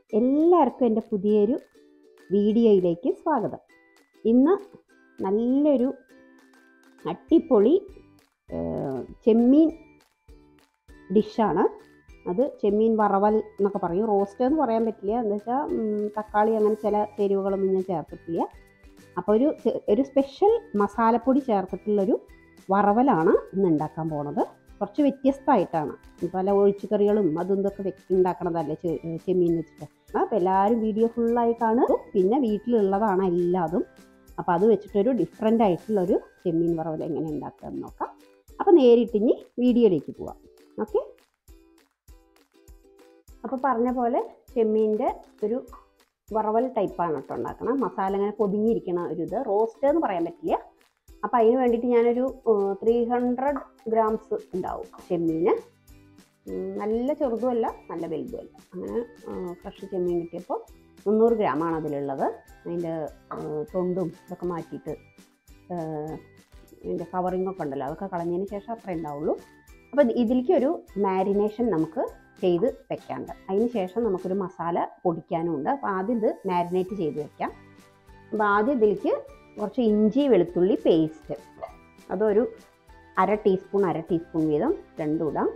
എല്ലാവർക്കും എൻ്റെ പുതിയൊരു വീഡിയോയിലേക്ക് സ്വാഗതം ഇന്ന് നല്ലൊരു അട്ടിപ്പൊളി ഏഹ്, ചെമ്മീൻ ഡിഷാണ് അത് ചെമ്മീൻ വറവൽ എന്നൊക്കെ പറയും റോസ്റ്റ് എന്ന് പറയാൻ പറ്റില്ല എന്താ വെച്ചാൽ തക്കാളി അങ്ങനെ ചില ചേരുവകളൊന്നും ഞാൻ ചേർത്തിട്ടില്ല അപ്പോൾ ഒരു ചെ- ഒരു സ്പെഷ്യൽ മസാലപ്പൊടി ചേർത്തിട്ടുള്ളൊരു വറവലാണ് ഇന്ന് ഉണ്ടാക്കാൻ പോണത് കുറച്ച് വ്യത്യസ്തമായിട്ടാണ് പല ഒഴിച്ചുകറികളും അതും ഇതൊക്കെ വെച്ച് ഉണ്ടാക്കണതല്ലേ ചെ- ചെമ്മീൻ വെച്ചിട്ട് അപ്പോൾ എല്ലാവരും വീഡിയോ ഫുള്ളായി കാണും പിന്നെ വീട്ടിലുള്ളതാണ് എല്ലാതും അപ്പോൾ അത് വെച്ചിട്ടൊരു ഡിഫറെൻ്റ് ആയിട്ടുള്ളൊരു ചെമ്മീൻ വറവൽ എങ്ങനെ ഉണ്ടാക്കുക എന്ന് നോക്കാം അപ്പോൾ നേരിട്ട് ഇനി വീഡിയോയിലേക്ക് പോവാം ഓക്കെ അപ്പോൾ പറഞ്ഞ പോലെ ചെമ്മീൻ്റെ ഒരു വറവൽ ടൈപ്പാണ് കേട്ടോ ഉണ്ടാക്കണം മസാല ഇങ്ങനെ പൊതിഞ്ഞിരിക്കണ ഒരു ഇത് റോസ്റ്റ് എന്ന് പറയാൻ പറ്റില്ല അപ്പോൾ അതിന് വേണ്ടിയിട്ട് ഞാനൊരു ത്രീ ഹൺഡ്രഡ് ഗ്രാംസ് ഉണ്ടാവും ചെമ്മീന് ഉം, നല്ല ചെറുതുമല്ല നല്ല വലുതുമല്ല അങ്ങനെ ഫ്രഷ് ചെമ്മീൻ കിട്ടിയപ്പോൾ മുന്നൂറ് ഗ്രാമാണ് അതിലുള്ളത് അതിൻ്റെ തൊണ്ടും ഇതൊക്കെ മാറ്റിയിട്ട് അതിൻ്റെ കവറിങ്ങൊക്കെ ഉണ്ടല്ലോ അതൊക്കെ കളഞ്ഞതിന് ശേഷം അത്രേ ഉണ്ടാവുള്ളൂ അപ്പോൾ ഇത് ഇതിലേക്ക് ഒരു മാരിനേഷൻ നമുക്ക് ചെയ്ത് വെക്കാണ്ട് അതിന് ശേഷം നമുക്കൊരു മസാല പൊടിക്കാനും ഉണ്ട് അപ്പോൾ ആദ്യം ഇത് മാരിനേറ്റ് ചെയ്ത് വെക്കാം അപ്പോൾ ആദ്യം ഇതിലേക്ക് കുറച്ച് ഇഞ്ചി വെളുത്തുള്ളി പേസ്റ്റ് അതൊരു അര ടീസ്പൂൺ അര ടീസ്പൂൺ വീതം രണ്ടും ഇടാം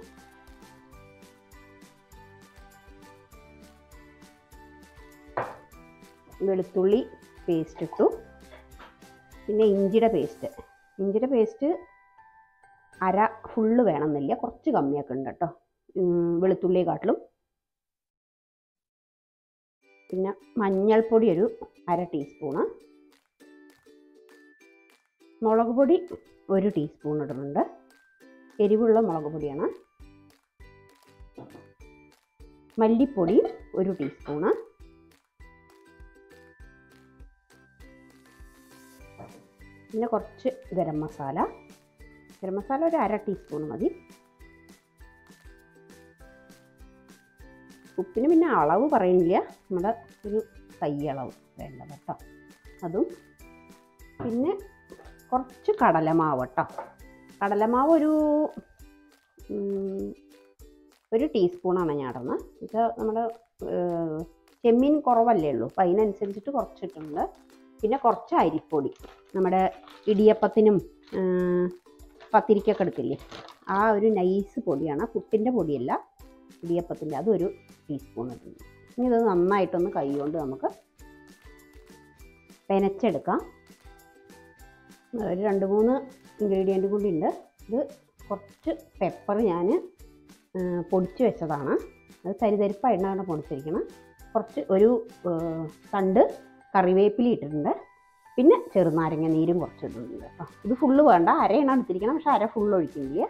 വെളുത്തുള്ളി പേസ്റ്റ് ഇട്ടു പിന്നെ ഇഞ്ചിയുടെ പേസ്റ്റ് ഇഞ്ചിയുടെ പേസ്റ്റ് അര ഫുള്ള് വേണമെന്നില്ല കുറച്ച് കമ്മിയൊക്കെ ഉണ്ട് കേട്ടോ വെളുത്തുള്ളി കാട്ടിലും പിന്നെ മഞ്ഞൾപ്പൊടി ഒരു അര ടീസ്പൂണ് മുളക് പൊടി ഒരു ടീസ്പൂൺ ഇടുന്നുണ്ട് എരിവുള്ള മുളക് പൊടിയാണ് മല്ലിപ്പൊടി ഒരു ടീസ്പൂണ് പിന്നെ കുറച്ച് ഗരം മസാല ഗരം മസാല ഒരു അര ടീസ്പൂൺ മതി ഉപ്പിന് പിന്നെ അളവ് പറയുന്നില്ല നമ്മുടെ ഒരു കൈയളവ് വേണ്ടത് കേട്ടോ അതും പിന്നെ കുറച്ച് കടലമാവ് കേട്ടോ കടലമാവ് ഒരു ഉം, ഒരു ടീസ്പൂണാണ് ഞാൻ ഇടുന്നത് ഇത് നമ്മുടെ ഏഹ്, ചെമ്മീൻ കുറവല്ലേ ഉള്ളൂ അപ്പം അതിനനുസരിച്ചിട്ട് കുറച്ചിട്ടുണ്ട് പിന്നെ കുറച്ച് അരിപ്പൊടി നമ്മുടെ ഇടിയപ്പത്തിനും ഏഹ്, പത്തിരിക്കൊക്കെ എടുക്കില്ലേ ആ ഒരു നൈസ് പൊടിയാണ് പുട്ടിൻ്റെ പൊടിയല്ല ഇടിയപ്പത്തിൻ്റെ അതൊരു ടീസ്പൂൺ ഇടുന്നു ഇനി ഇത് നന്നായിട്ടൊന്ന് കൈ കൊണ്ട് നമുക്ക് പെനച്ചെടുക്കാം ഒരു രണ്ട് മൂന്ന് ഇൻഗ്രീഡിയൻ്റ് കൂടി ഉണ്ട് ഇത് കുറച്ച് പെപ്പർ ഞാൻ പൊടിച്ച് വെച്ചതാണ് അത് തരിതരിപ്പായിട്ടാണ് പൊടിച്ചിരിക്കണം കുറച്ച് ഒരു ഏഹ്, തണ്ട് കറിവേപ്പില ഇട്ടിട്ടുണ്ട് പിന്നെ ചെറുനാരങ്ങ നീരും കുറച്ച് ഇടുന്നുണ്ട് കേട്ടോ ഇത് ഫുള്ള് വേണ്ട അരയാണ് എടുത്തിരിക്കണം പക്ഷെ അര ഫുള്ള് ഒഴിക്കുന്നില്ല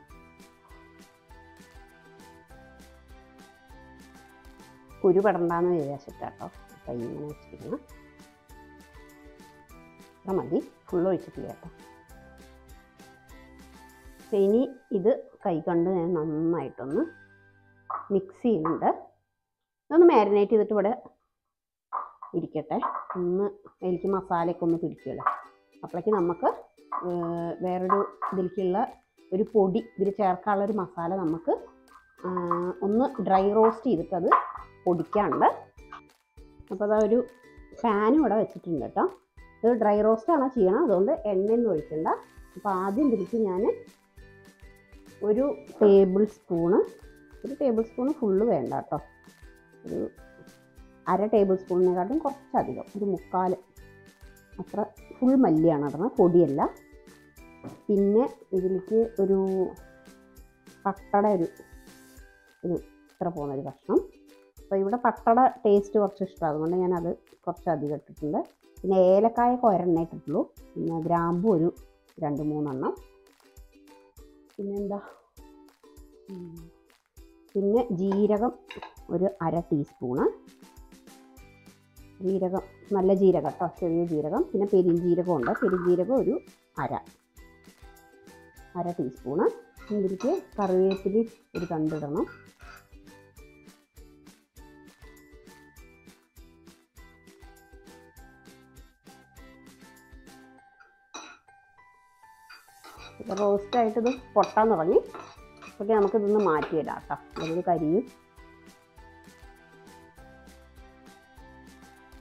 കുരു പെടണ്ടെന്ന് വിചാരിച്ചിട്ടാട്ടോ കൈ ഇങ്ങനെ വെച്ചിരിക്കണം അത്ര മതി ഫുള്ള് ഒഴിച്ചിട്ടില്ല കേട്ടോ പക്ഷെ ഇനി ഇത് കൈ കൊണ്ട് ഞാൻ നന്നായിട്ടൊന്ന് മിക്സ് ചെയ്യുന്നുണ്ട് ഇതൊന്ന് മാരിനേറ്റ് ചെയ്തിട്ട് ഇവിടെ ഇരിക്കട്ടെ ഒന്ന് എനിക്ക് മസാലയൊക്കെ ഒന്ന് പിടിക്കുമല്ലോ അപ്പോഴേക്ക് നമുക്ക് ഏർ, വേറൊരു ഇതിലേക്കുള്ള ഒരു പൊടി ഇതിൽ ചേർക്കാനുള്ള ഒരു മസാല നമുക്ക് ആ, ഒന്ന് ഡ്രൈ റോസ്റ്റ് ചെയ്തിട്ട് അത് പൊടിക്കാനുണ്ട് അപ്പോൾ അതാ ഒരു പാനും ഇവിടെ വെച്ചിട്ടുണ്ട് കേട്ടോ ഇത് ഡ്രൈ റോസ്റ്റാണ് ചെയ്യണം അതുകൊണ്ട് എണ്ണയൊന്നും ഒഴിക്കണ്ട അപ്പോൾ ആദ്യം ഇതിലേക്ക് ഞാൻ ഒരു ടേബിൾ സ്പൂണ് ഒരു ടേബിൾ സ്പൂണ് ഫുള്ള് വേണ്ട കേട്ടോ ഒരു അര ടേബിൾ സ്പൂണിനെക്കാട്ടും കുറച്ചധികം ഒരു മുക്കാൽ അത്ര ഫുൾ മല്ലിയാണ് ഇടുന്നത് പൊടിയല്ല പിന്നെ ഇതിലേക്ക് ഒരു പട്ടട ഒരു ഒരു ഇത്ര പോകുന്ന ഒരു കഷ്ണം അപ്പോൾ ഇവിടെ പട്ടട ടേസ്റ്റ് കുറച്ച് ഇഷ്ടമാണ് അതുകൊണ്ട് ഞാനത് കുറച്ച് അധികം ഇട്ടിട്ടുണ്ട് പിന്നെ ഏലക്കായ ഒരെണ്ണേ ഇട്ടിട്ടുള്ളൂ പിന്നെ ഗ്രാമ്പു ഒരു രണ്ട് മൂന്നെണ്ണം പിന്നെന്താ ഉം. പിന്നെ ജീരകം ഒരു അര ടീസ്പൂണ് ജീരകം നല്ല ജീരകം കേട്ടോ ചെറിയ ജീരകം പിന്നെ പെരിഞ്ജീരകം ഉണ്ട് പെരിഞ്ജീരകം ഒരു അര അര ടീസ്പൂണ് ഇതിലേക്ക് കറിവേപ്പില ഒരു കണ്ടിടണം റോസ്റ്റായിട്ട് ഇത് പൊട്ടാൻ തുടങ്ങി ഓക്കെ നമുക്കിതൊന്ന് മാറ്റിയിടാം കേട്ടോ അതൊരു കരിയും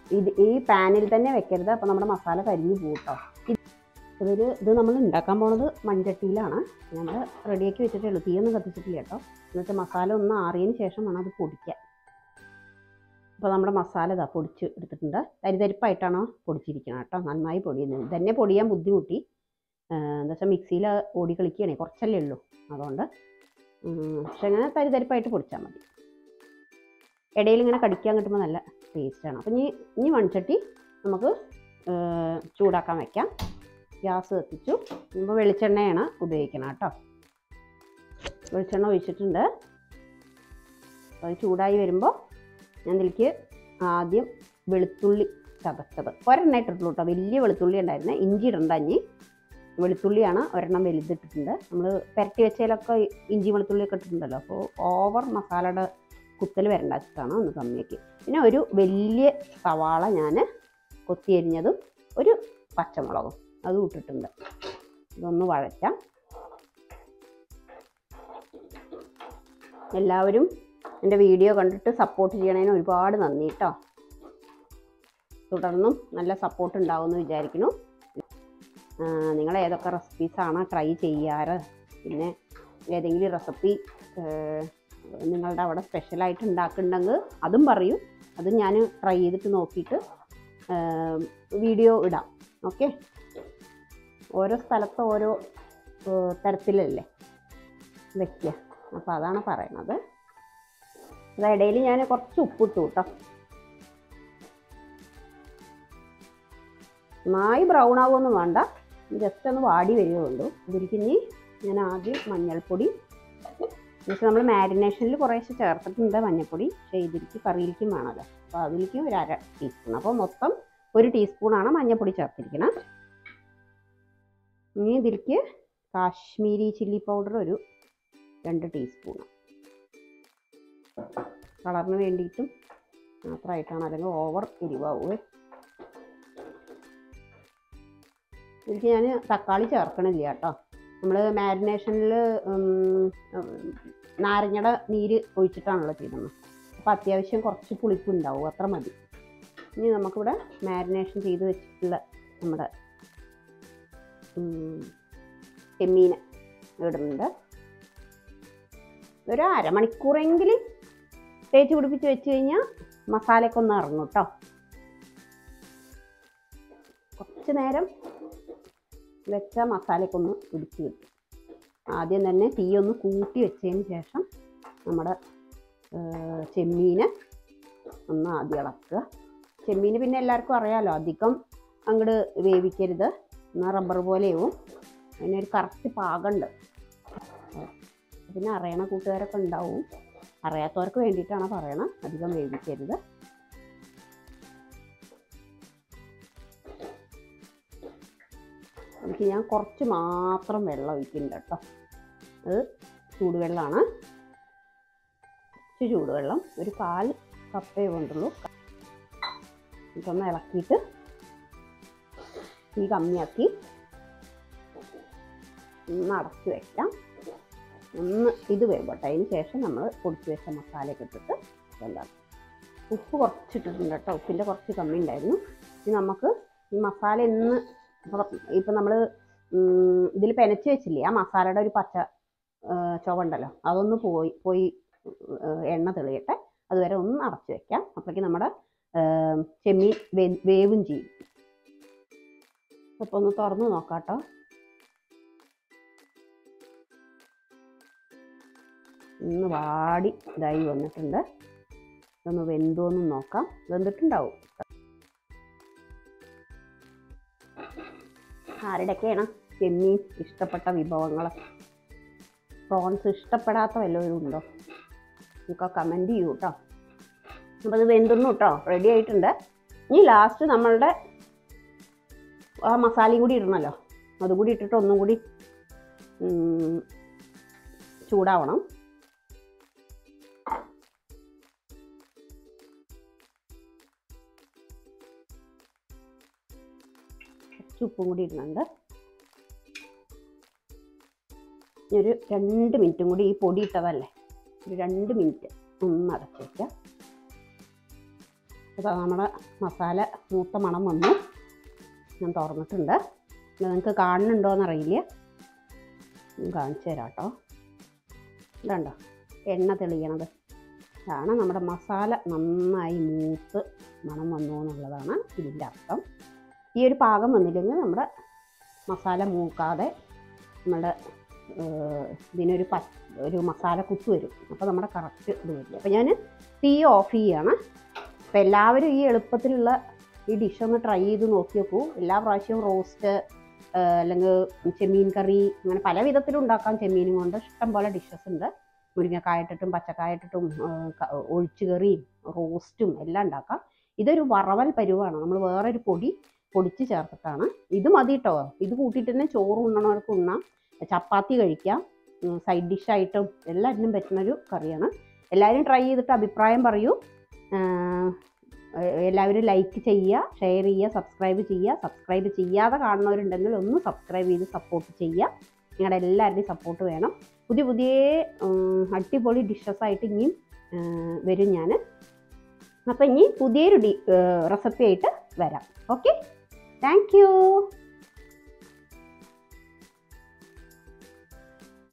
ഇത് ഈ പാനിൽ തന്നെ വെക്കരുത് അപ്പോൾ നമ്മുടെ മസാല കരിഞ്ഞു പോകും കേട്ടോ ഇതൊരു ഇത് നമ്മൾ ഉണ്ടാക്കാൻ പോണത് മൺചട്ടിയിലാണ് നമ്മൾ റെഡിയാക്കി വെച്ചിട്ടേ ഉള്ളൂ തീയൊന്നും കത്തിച്ചിട്ടില്ല കേട്ടോ എന്നിട്ട് മസാല ഒന്ന് ആറിയതിന് ശേഷം വേണം അത് പൊടിക്കാൻ അപ്പോൾ നമ്മുടെ മസാല ഇതാ പൊടിച്ച് എടുത്തിട്ടുണ്ട് തരിതരിപ്പായിട്ടാണ് പൊടിച്ചിരിക്കുന്നത് കേട്ടോ നന്നായി പൊടിയുന്നത് ഇതന്നെ പൊടിയാൻ ബുദ്ധിമുട്ടി ആ, എന്താ വെച്ചാൽ മിക്സിയിൽ ഓടി കളിക്കുകയാണേ കുറച്ചല്ലേ ഉള്ളൂ അതുകൊണ്ട് ഉം, പക്ഷെ അങ്ങനെ തരിതരിപ്പായിട്ട് പൊടിച്ചാൽ മതി ഇടയിൽ ഇങ്ങനെ കടിക്കാൻ കിട്ടുമ്പോൾ നല്ല ടേസ്റ്റാണ് അപ്പം ഇനി ഇനി മൺചട്ടി നമുക്ക് ആ, ചൂടാക്കാൻ വെക്കാം ഗ്യാസ് കത്തിച്ചു ഇപ്പോൾ വെളിച്ചെണ്ണയാണ് ഉപയോഗിക്കണം കേട്ടോ വെളിച്ചെണ്ണ ഒഴിച്ചിട്ടുണ്ട് അപ്പോൾ അത് ചൂടായി വരുമ്പോൾ ഞാൻ ഇതിലേക്ക് ആദ്യം വെളുത്തുള്ളി ചതച്ചത് ഒരെണ്ണ ഇട്ടിട്ടുള്ളൂ കേട്ടോ വലിയ വെളുത്തുള്ളി ഉണ്ടായിരുന്നേ ഇഞ്ചി ഇടണ്ട ഇനി വെളുത്തുള്ളിയാണ് ഒരെണ്ണം വലുതിട്ടിട്ടുണ്ട് നമ്മൾ പുരട്ടി വെച്ചതിലൊക്കെ ഇഞ്ചി വെളുത്തുള്ളി ഒക്കെ ഇട്ടിട്ടുണ്ടല്ലോ അപ്പോൾ ഓവർ മസാലയുടെ കുത്തൽ വരണ്ട വെച്ചിട്ടാണ് ഒന്ന് കമ്മിയാക്കി പിന്നെ ഒരു വലിയ സവാള ഞാൻ കൊത്തിയരിഞ്ഞതും ഒരു പച്ചമുളകും അതും ഇട്ടിട്ടുണ്ട് ഇതൊന്ന് വഴറ്റാം എല്ലാവരും എൻ്റെ വീഡിയോ കണ്ടിട്ട് സപ്പോർട്ട് ചെയ്യണതിന് ഒരുപാട് നന്ദി കേട്ടോ തുടർന്നും നല്ല സപ്പോർട്ട് ഉണ്ടാവുമെന്ന് വിചാരിക്കുന്നു ആ, നിങ്ങൾ ഏതൊക്കെ റെസിപ്പീസാണ് ട്രൈ ചെയ്യാറ് പിന്നെ ഏതെങ്കിലും റെസിപ്പി നിങ്ങളുടെ അവിടെ സ്പെഷ്യലായിട്ട് ഉണ്ടാക്കുന്നുണ്ടെങ്കിൽ അതും പറയൂ അത് ഞാൻ ട്രൈ ചെയ്തിട്ട് നോക്കിയിട്ട് വീഡിയോ ഇടാം ഓക്കെ ഓരോ സ്ഥലത്ത് ഓരോ ഏഹ്, തരത്തിലല്ലേ വയ്ക്കുക അപ്പോൾ അതാണ് പറയണത് അതിടയിൽ ഞാൻ കുറച്ച് ഉപ്പിട്ടു കേട്ടോ നന്നായി ബ്രൗൺ ആവുമൊന്നും വേണ്ട ജസ്റ്റ് ഒന്ന് വാടി വരികയുള്ളൂ ഇതിലേക്ക് ഇനി ഞാൻ ആദ്യം മഞ്ഞൾപ്പൊടി എന്നുവെച്ചാൽ നമ്മൾ മാരിനേഷനിൽ കുറേശ്ശെ ചേർത്തിട്ടുണ്ട് മഞ്ഞൾപ്പൊടി പക്ഷേ ഇതിലേക്ക് കറിയിലേക്കും വേണമല്ലോ അപ്പോൾ അതിലേക്ക് ഒരു അര ടീസ്പൂൺ അപ്പോൾ മൊത്തം ഒരു ടീസ്പൂണാണ് മഞ്ഞൾപ്പൊടി ചേർത്തിരിക്കുന്നത് ഇനി ഇതിലേക്ക് കാശ്മീരി ചില്ലി പൗഡർ ഒരു രണ്ട് ടീസ്പൂൺ കളറിന് വേണ്ടിയിട്ടും മാത്രമായിട്ടാണ് അല്ലെങ്കിൽ ഓവർ എരിവാവുമേ ഇതിലേക്ക് ഞാൻ തക്കാളി ചേർക്കണില്ല കേട്ടോ നമ്മൾ മാരിനേഷനിൽ നാരങ്ങയുടെ നീര് ഒഴിച്ചിട്ടാണല്ലോ ചെയ്യുന്നത് അപ്പോൾ അത്യാവശ്യം കുറച്ച് പുളിപ്പ് ഉണ്ടാവും അത്ര മതി ഇനി നമുക്കിവിടെ മാരിനേഷൻ ചെയ്ത് വെച്ചിട്ടുള്ള നമ്മുടെ ഉം, ചെമ്മീൻ ഇടുന്നുണ്ട് ഒരു അരമണിക്കൂറെങ്കിലും തേച്ച് പിടിപ്പിച്ച് വെച്ച് കഴിഞ്ഞാൽ മസാലയൊക്കെ ഒന്ന് ഇറങ്ങും കേട്ടോ കുറച്ച് നേരം വെച്ച മസാലയൊക്കെ ഒന്ന് പിടിച്ച് കിട്ടും ആദ്യം തന്നെ തീ ഒന്ന് കൂട്ടി വെച്ചതിന് ശേഷം നമ്മുടെ ചെമ്മീന് ഒന്ന് ആദ്യം ഇളക്കുക ചെമ്മീന് പിന്നെ എല്ലാവർക്കും അറിയാമല്ലോ അധികം അങ്ങോട്ട് വേവിക്കരുത് എന്നാൽ റബ്ബർ പോലെയാവും അതിനൊരു കറക്റ്റ് പാകമുണ്ട് പിന്നെ അറിയണ കൂട്ടുകാരൊക്കെ ഉണ്ടാവും അറിയാത്തവർക്ക് വേണ്ടിയിട്ടാണ് പറയണത് അധികം വേവിക്കരുത് എനിക്ക് ഞാൻ കുറച്ച് മാത്രം വെള്ളം ഒഴിക്കുന്നുണ്ട് കേട്ടോ അത് ചൂടുവെള്ളമാണ് കുറച്ച് ചൂടുവെള്ളം ഒരു കാൽ കപ്പേ കൊണ്ടുള്ളൂ ഇതൊന്ന് ഇളക്കിയിട്ട് തീ കമ്മിയാക്കി ഒന്ന് അടച്ചു വെക്കാം ഒന്ന് ഇത് വേവട്ടെ അതിന് ശേഷം നമ്മൾ പൊടിച്ച് വെച്ച മസാലയൊക്കെ ഇട്ടിട്ട് എന്താക്കും ഉപ്പ് കുറച്ചിട്ടിട്ടുണ്ട് കേട്ടോ ഉപ്പിൻ്റെ കുറച്ച് കമ്മി ഉണ്ടായിരുന്നു ഇനി നമുക്ക് ഈ മസാല ഇന്ന് ഇപ്പം നമ്മൾ ഇതിൽ പെനച്ച് വെച്ചില്ലേ ആ മസാലയുടെ ഒരു പച്ച ആ, ചുവ ഉണ്ടല്ലോ അതൊന്ന് പോയി പോയി ആ, എണ്ണ തെളിയട്ടെ അതുവരെ ഒന്ന് അടച്ച് വെക്കാം അപ്പോഴേക്കും നമ്മുടെ ആ, ചെമ്മീൻ വേ- വേവും ചെയ്യും അപ്പോൾ ഒന്ന് തുറന്ന് നോക്കാം കേട്ടോ ഒന്ന് വാടി ഇതായി വന്നിട്ടുണ്ട് ഇതൊന്ന് വെന്തോന്നും നോക്കാം വെന്തിട്ടുണ്ടാവും ആരുടെയൊക്കെയാണ് ചെമ്മീൻ ഇഷ്ടപ്പെട്ട വിഭവങ്ങൾ പ്രോൺസ് ഇഷ്ടപ്പെടാത്ത വല്ലവരും ഉണ്ടോ നമുക്ക് കമൻറ്റ് ചെയ്യൂ കേട്ടോ അപ്പോൾ അത് വെന്തുന്നു കേട്ടോ റെഡി ആയിട്ടുണ്ട് ഇനി ലാസ്റ്റ് നമ്മളുടെ ആ മസാലയും കൂടി ഇടണമല്ലോ അതുകൂടി ഇട്ടിട്ട് ഒന്നും കൂടി ഉം, ചൂടാവണം കുറച്ച് ഉപ്പും കൂടി ഇടുന്നുണ്ട് ഇനി ഒരു രണ്ട് മിനിറ്റും കൂടി ഈ പൊടി ഇട്ടതല്ലേ ഒരു രണ്ട് മിനിറ്റ് ഒന്ന് അടച്ച് വയ്ക്കാം അപ്പോൾ നമ്മുടെ മസാല മൂത്ത മണം വന്നു ഞാൻ തുറന്നിട്ടുണ്ട് ഇത് നിങ്ങൾക്ക് കാണുന്നുണ്ടോയെന്ന് അറിയില്ല ഞാൻ കാണിച്ചു തരാം കേട്ടോ ഇതുണ്ടോ എണ്ണ തെളിയണത് ഇതാണ് നമ്മുടെ മസാല നന്നായി മൂത്ത് മണം വന്നു എന്നുള്ളതാണ് ഇതിൻ്റെ അർത്ഥം ഈ ഒരു പാകം വന്നില്ലെങ്കിൽ നമ്മുടെ മസാല മൂക്കാതെ നമ്മുടെ ഏഹ്, ഇതിനൊരു പ ഒരു മസാല കുത്ത് വരും അപ്പോൾ നമ്മുടെ കറക്റ്റ് ഇത് വരില്ല അപ്പോൾ ഞാൻ തീ ഓഫ് ചെയ്യാണ് അപ്പോൾ എല്ലാവരും ഈ എളുപ്പത്തിലുള്ള ഈ ഡിഷ് ഒന്ന് ട്രൈ ചെയ്ത് നോക്കി നോക്കൂ എല്ലാ പ്രാവശ്യവും റോസ്റ്റ് അല്ലെങ്കിൽ ചെമ്മീൻ കറി അങ്ങനെ പല വിധത്തിലും ഉണ്ടാക്കാം ചെമ്മീനും കൊണ്ട് ഇഷ്ടം പോലെ ഡിഷസ് ഉണ്ട് മുരിങ്ങക്കായ ഇട്ടിട്ടും പച്ചക്കായ ഇട്ടിട്ടും ഒഴിച്ചു കറിയും റോസ്റ്റും എല്ലാം ഉണ്ടാക്കാം ഇതൊരു വറവൽ പരുവാണ് നമ്മൾ വേറൊരു പൊടി പൊടിച്ച് ചേർത്തിട്ടാണ് ഇത് മതി കേട്ടോ ഇത് കൂട്ടിയിട്ട് തന്നെ ചോറ് ഉണ്ണണവർക്ക് ഉണ്ണാം ചപ്പാത്തി കഴിക്കാം സൈഡ് ഡിഷായിട്ടും എല്ലാറ്റിനും പറ്റുന്നൊരു കറിയാണ് എല്ലാവരും ട്രൈ ചെയ്തിട്ട് അഭിപ്രായം പറയൂ ആഹ് എല്ലാവരും ലൈക്ക് ചെയ്യുക ഷെയർ ചെയ്യുക സബ്സ്ക്രൈബ് ചെയ്യുക സബ്സ്ക്രൈബ് ചെയ്യാതെ കാണുന്നവരുണ്ടെങ്കിൽ ഒന്ന് സബ്സ്ക്രൈബ് ചെയ്ത് സപ്പോർട്ട് ചെയ്യുക നിങ്ങളുടെ എല്ലാവരുടെയും സപ്പോർട്ട് വേണം പുതിയ പുതിയ ഉം, അടിപൊളി ഡിഷസ് ആയിട്ട് ഇനിയും ആഹ് വരും ഞാൻ അപ്പം ഇനി പുതിയൊരു ഡി റെസിപ്പി ആയിട്ട് വരാം ഓക്കെ താങ്ക് യു